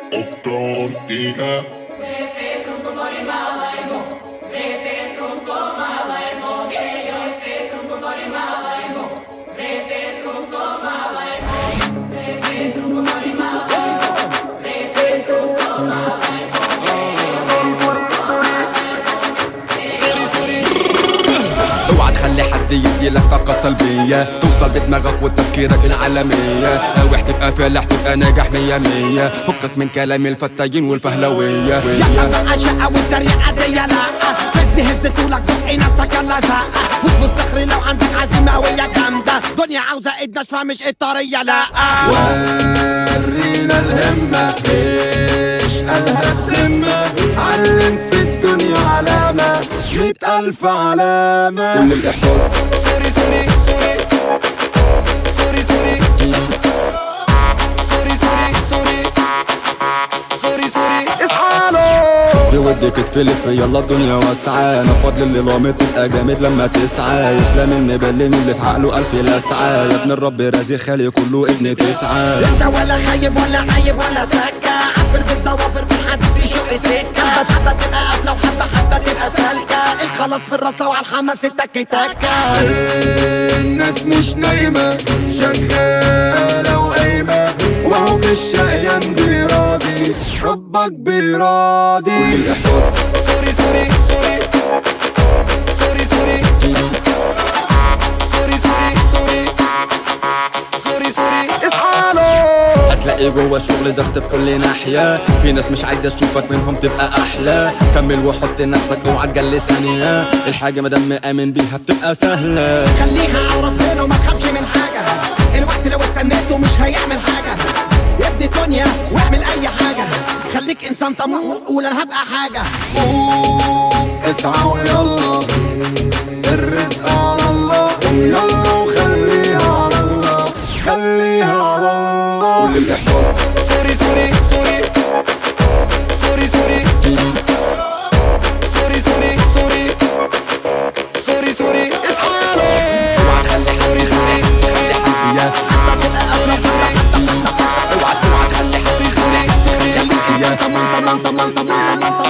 Octortina. اوعى تخلي حد يديلك طاقة سلبية توصل بدماغك وتفكيرك العالمية ناوي تبقى فالح تبقى ناجح مية مية فكك من كلام الفتاين والفهلوية يلا بقى شقة والتريقة دي لا هز هز طولك زقي نفسك يلا زقة فوت في الصخر لو عندك عزيمة وهي جامدة دنيا عاوزة ايد ناشفة مش ايد طرية لا ورينا الهمة ايش قالها بذمة علم في الدنيا علامة مئة ألف علامة كل الإحباط سوري سوري سوري سوري سوري سوري سوري سوري سوري اصحى في ودك تفلف يلا الدنيا واسعة انا فضل اللي لامط تبقى جامد لما تسعى يسلم المبلم اللي في عقله ألف لسعة يا ابن الرب رازي خالي كله ابن تسعة انت ولا خايب ولا عيب ولا سكة عفر بالضوافر في حد بيشق سكة حبة حبة تبقى قافلة وحبة حبة تبقى سالكة الخلاص في الراس لو على الحماس التك تكة الناس مش نايمة شغالة وقايمة وهو في الشقيان بيراضي ربك بيراضي كل الإحباط سوري سوري سوري سوري سوري سوري سوري سوري سوري سوري اصحى هتلاقي جوه الشغل ضغط في كل ناحية في ناس مش عايزة تشوفك منهم تبقى أحلى كمل وحط نفسك اوعى تجلي ثانية الحاجة مادام مآمن بيها بتبقى سهلة خليها على ربنا وما تخافش من حاجة الوقت لو استنيته مش هيعمل حاجة يا ابني الدنيا واعمل أي حاجة خليك إنسان طموح قول أنا هبقى حاجة اسعى ويلا الرزق على الله قوم يلا وخليها على الله خليها على الله كل الإحباط سوري سوري سوري سوري سوري سوري سوري سوري سوري سوري اصحى اوعى تخلي حد يخلي خلي حد يا اوعى اوعى تخلي حد يخلي خلي حد يا طمان طمان طمان طمان طمان